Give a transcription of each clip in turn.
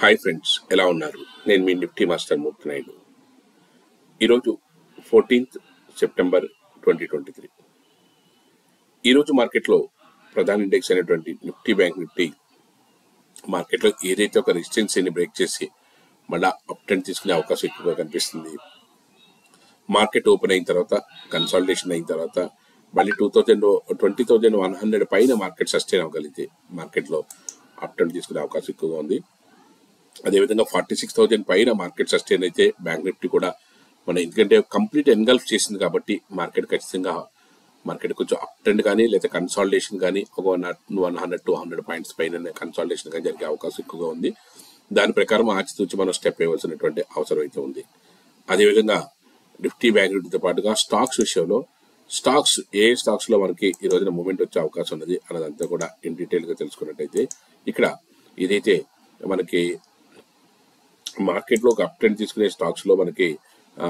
hi friends ఎలా ఉన్నారు నేను మీ నిఫ్టీ మాస్టర్ మూర్తి నాయుడు ఈరోజు fourteenth September twenty twenty three ఈరోజు మార్కెట్లో ప్రధాన ఇండెక్స్ అయినటువంటి నిఫ్టీ బ్యాంక్ నిఫ్టీ మార్కెట్లో ఏదైతే ఒక రెసిస్టెన్సీని బ్రేక్ చేసి మళ్ళా అప్ ట్రెండ్ తీసుకునే అవకాశం ఎక్కువగా కనిపిస్తుంది మార్కెట్ ఓపెన్ అయిన తర్వాత కన్సాలిడేషన్ అయిన తర్వాత మళ్ళీ two thousand twenty thousand one hundred పైన మార్కెట్ సస్టైన్ అవ్వగలిగితే మార్కెట్లో అప్ ట్రెండ్ తీసుకునే అవకాశం ఎక్కువగా ఉంది అదేవిధంగా ఫార్టీ సిక్స్ థౌజండ్ పైన మార్కెట్ సస్టైన్ అయితే బ్యాంక్ నిఫ్టీ కూడా మన ఎందుకంటే కంప్లీట్ ఎన్గల్ఫ్ చేసింది కాబట్టి మార్కెట్ ఖచ్చితంగా మార్కెట్ కొంచెం అప్ ట్రెండ్ కానీ లేదా కన్సాలిడేషన్ కానీ ఒక one one hundred two hundred points పైన కన్సాలిడేషన్ కానీ జరిగే అవకాశం ఎక్కువగా ఉంది దాని ప్రకారం ఆచితూచి మనం స్టెప్ వేయవలసినటువంటి అవసరం అయితే ఉంది అదేవిధంగా నిఫ్టీ బ్యాంక్ నిఫ్టీతో పాటుగా స్టాక్స్ విషయంలో స్టాక్స్ ఏ స్టాక్స్ లో మనకి ఈ రోజున మూమెంట్ వచ్చే అవకాశం ఉన్నది అన్నదంతా కూడా ఇన్ డీటెయిల్ గా తెలుసుకున్నట్టయితే ఇక్కడ ఏదైతే మనకి మార్కెట్ లో ఒక అప్ ట్రెండ్ తీసుకునే స్టాక్స్ లో మనకి ఆ,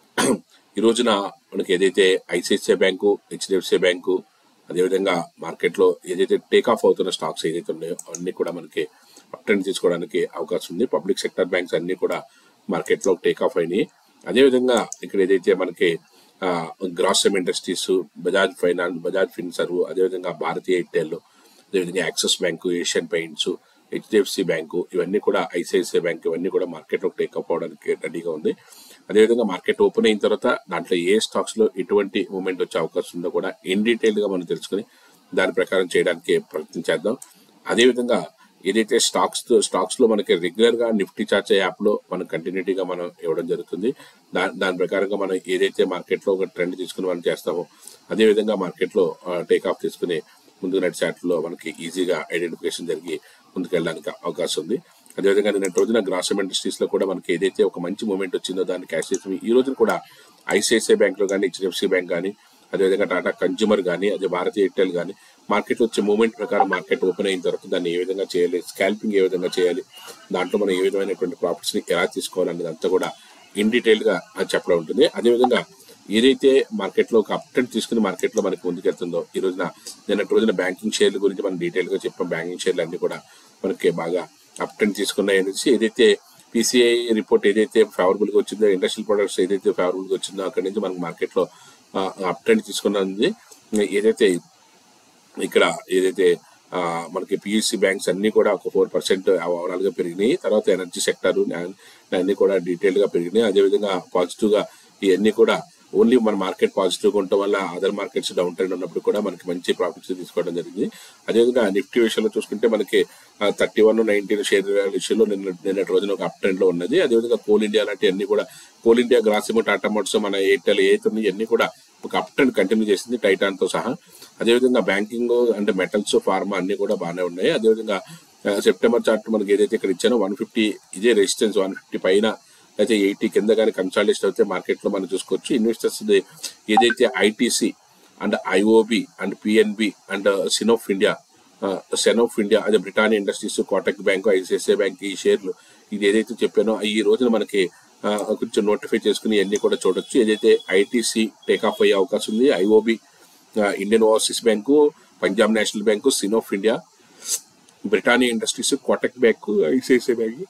ఈ రోజున మనకి ఏదైతే ఐసిఐసిఐ బ్యాంకు హెచ్డిఎఫ్సి బ్యాంకు అదేవిధంగా మార్కెట్ లో ఏదైతే టేక్ ఆఫ్ అవుతున్న స్టాక్స్ ఏదైతే ఉన్నాయో అన్ని కూడా మనకి అప్ ట్రెండ్ తీసుకోవడానికి అవకాశం ఉంది పబ్లిక్ సెక్టర్ బ్యాంక్స్ అన్ని కూడా మార్కెట్ లో టేక్ ఆఫ్ అయినాయి అదేవిధంగా ఇక్కడ ఏదైతే మనకి Grasim Industries Bajaj Finance Bajaj Finserv అదేవిధంగా భారతీయ ఎయిర్టెల్ అదేవిధంగా Axis bank Asian Paints HDFC bank ఇవన్నీ కూడా ఐసిఐసిఐ బ్యాంక్ ఇవన్నీ కూడా మార్కెట్ లో టేకప్ అవడానికి రెడీగా ఉంది అదేవిధంగా మార్కెట్ ఓపెన్ అయిన తర్వాత దాంట్లో ఏ స్టాక్స్ లో ఎటువంటి మూమెంట్ వచ్చే అవకాశం ఉందో కూడా ఇన్ డీటెయిల్ గా మనం తెలుసుకుని దాని ప్రకారం చేయడానికి ప్రయత్నం చేద్దాం అదేవిధంగా ఏదైతే స్టాక్స్ స్టాక్స్ లో మనకి రెగ్యులర్ గా నిఫ్టీ చార్ట్ యాప్ లో మనం కంటిన్యూటీగా మనం ఇవ్వడం జరుగుతుంది దా- దాని ప్రకారంగా మనం ఏదైతే మార్కెట్ లో ఒక ట్రెండ్ తీసుకుని మనం చేస్తామో అదే విధంగా మార్కెట్ లో టేక్ ఆఫ్ తీసుకుని ముందుకు నడిచే వాటిలో మనకి ఈజీగా ఐడెంటిఫికేషన్ జరిగి ముందుకు వెళ్ళడానికి అవకాశం ఉంది అదేవిధంగా నిన్న రోజున గ్రాసమ్ ఇండస్ట్రీస్ లో కూడా మనకి ఏదైతే ఒక మంచి మూమెంట్ వచ్చిందో దాన్ని క్యాష్ చేసి ఈ రోజున కూడా ఐసిఐసిఐ బ్యాంక్ లో కానీ హెచ్డిఎఫ్సి బ్యాంక్ కానీ అదేవిధంగా టాటా కన్జ్యూమర్ కానీ అదే భారతీయ ఎయిర్టెల్ కానీ మార్కెట్ వచ్చే మూమెంట్ ప్రకారం మార్కెట్ ఓపెన్ అయిన తర్వాత దాన్ని ఏ విధంగా చేయాలి స్కాల్పింగ్ ఏ విధంగా చేయాలి దాంట్లో మనం ఏ విధమైనటువంటి ప్రాఫిట్స్ ని ఎలా తీసుకోవాలనేది అంతా కూడా ఇన్ డీటెయిల్ గా చెప్పడం ఉంటుంది అదేవిధంగా ఏదైతే మార్కెట్ లో ఒక అప్ ట్రెండ్ తీసుకుని మార్కెట్ లో మనకి ముందుకెళ్తుందో ఈ రోజున నిన్నటి రోజున బ్యాంకింగ్ షేర్ల గురించి మనం డీటెయిల్ గా చెప్పాం బ్యాంకింగ్ షేర్లు అన్ని కూడా మనకి బాగా అప్ ట్రెండ్ తీసుకున్నాయి అనేసి ఏదైతే పీసీఐ రిపోర్ట్ ఏదైతే ఫేవరబుల్ గా వచ్చిందో ఇండస్ట్రియల్ ప్రొడక్ట్స్ ఏదైతే ఫేవరబుల్ గా వచ్చిందో అక్కడి నుంచి మనకి మార్కెట్ లో అప్ ట్రెండ్ తీసుకున్నది ఏదైతే ఇక్కడ ఏదైతే ఆ, మనకి పిఎస్సి బ్యాంక్స్ అన్ని కూడా ఒక ఫోర్ పర్సెంట్ ఓవరాల్ గా పెరిగినాయి తర్వాత ఎనర్జీ సెక్టర్ అన్ని కూడా డీటెయిల్ గా పెరిగినాయి అదేవిధంగా పాజిటివ్ గా ఇవన్నీ కూడా ఓన్లీ మన మార్కెట్ పాజిటివ్ గా ఉండటం వల్ల అదర్ మార్కెట్స్ డౌన్ ట్రెండ్ ఉన్నప్పుడు కూడా మనకి మంచి ప్రాఫిట్స్ తీసుకోవడం జరిగింది అదేవిధంగా నిఫ్టీ విషయంలో చూసుకుంటే మనకి థర్టీ వన్ నైన్టీన్ షేర్ విషయంలో నిన్న నిన్నటి రోజున ఒక అప్ ట్రెండ్ లో ఉన్నది అదేవిధంగా కోల్ ఇండియా లాంటి అన్ని కూడా Coal India Grasim Tata Motors మన ఎయిర్టెల్ ఏదైతే ఉన్నాయి ఇవన్నీ కూడా ఒక అప్ ట్రెండ్ కంటిన్యూ చేసింది టైటాన్ తో సహా అదేవిధంగా బ్యాంకింగ్ అంటే మెటల్స్ ఫార్మా అన్ని కూడా బాగానే ఉన్నాయి అదేవిధంగా ఆ, సెప్టెంబర్ చార్ట్ మనకి ఏదైతే ఇక్కడ ఇచ్చానో వన్ ఫిఫ్టీ ఇదే రెసిస్టెన్స్ వన్ ఫిఫ్టీ పైన అయితే ఎయిటీ కింద కానీ కన్సాలిడేషన్ అయితే మార్కెట్ లో మనం చూసుకోవచ్చు ఇన్వెస్టర్స్ ఏదైతే ITC and IOB and PNB and Sanofi India Sanofi India అదే Britannia Industries Kotak bank ICICI bank ఈ షేర్లు ఇది ఏదైతే చెప్పానో ఈ రోజున మనకి ఆ, కొంచెం నోటిఫై చేసుకుని ఇవన్నీ కూడా చూడొచ్చు ఏదైతే ఐటీసీ టేక్ ఆఫ్ అయ్యే అవకాశం ఉంది IOB Indian Overseas bank Punjab National bank Sanofi India Britannia Industries Kotak bank ICICI bank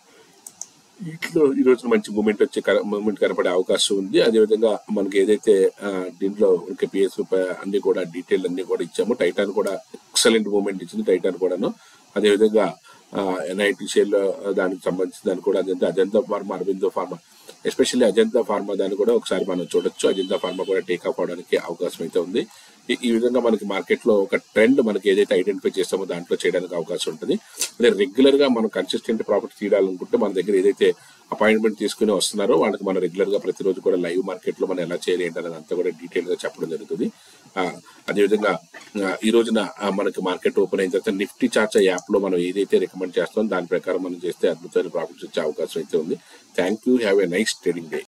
వీటిలో ఈ రోజున మంచి మూమెంట్ వచ్చే మూమెంట్ కనపడే అవకాశం ఉంది అదేవిధంగా మనకి ఏదైతే ఆ, దీంట్లో ఇంకా పిఎస్ అన్ని కూడా డీటెయిల్ అన్ని కూడా ఇచ్చాము టైటాన్ కూడా ఎక్సలెంట్ మూమెంట్ ఇచ్చింది టైటాన్ కూడాను అదేవిధంగా ఎన్ఐటి షేర్ దానికి సంబంధించిన దాన్ని కూడా Ajanta Ajanta pharma Aurobindo pharma especially Ajanta pharma దాన్ని కూడా ఒకసారి మనం చూడొచ్చు అజంతా ఫార్మా కూడా టేక్ ఆఫ్ అవడానికి అవకాశం అయితే ఉంది ఈ- ఈ విధంగా మనకి మార్కెట్ లో ఒక ట్రెండ్ మనకి ఏదైతే ఐడెంటిఫై చేస్తామో దాంట్లో చేయడానికి అవకాశం ఉంటుంది అదే రెగ్యులర్ గా మనం కన్సిస్టెంట్ ప్రాఫిట్ తీయాలనుకుంటే మన దగ్గర ఏదైతే అపాయింట్మెంట్ తీసుకుని వస్తున్నారో వాళ్ళకి మనం రెగ్యులర్ గా ప్రతిరోజు కూడా లైవ్ మార్కెట్ లో మనం ఎలా చేయాలి ఏంటనేది అంతా కూడా డీటెయిల్ గా చెప్పడం జరుగుతుంది ఆ, అదేవిధంగా ఆ, ఈ రోజున ఆ, మనకి మార్కెట్ ఓపెన్ అయిన తర్వాత నిఫ్టీ చార్చ్ యాప్ లో మనం ఏదైతే రికమెండ్ చేస్తామో దాని ప్రకారం మనం చేస్తే అద్భుతమైన ప్రాఫిట్స్ వచ్చే అవకాశం అయితే ఉంది thank you have a nice trading day